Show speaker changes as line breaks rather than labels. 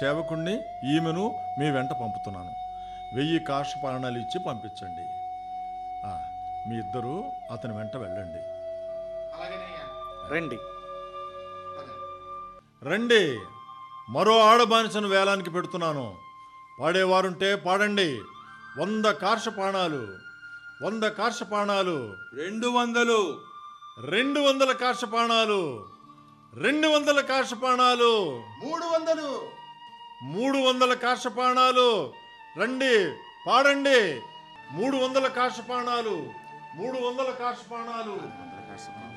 సేవకుణ్ణి ఈమెను మీ వెంట పంపుతున్నాను వెయ్యి కాషపాణాలు ఇచ్చి పంపించండి ఆ, మీ ఇద్దరు అతని వెంట వెళ్ళండి
అలాగేనయ్యా
రండి
పదండి.
రండి మరో ఆడబానిసను వేలానికి పెడుతున్నాను పాడేవారుంటే పాడండి వంద కార్షపాణాలు వంద కార్షపాణాలు
రెండు వందలు
రెండు వందల కార్షపాణాలు రెండు వందల కార్షపాణాలు
మూడు వందలు
మూడు వందల కార్షపాణాలు రండి పాడండి మూడు వందల కార్షపాణాలు మూడు వందల కార్షపాణాలు
వందల కాసులు.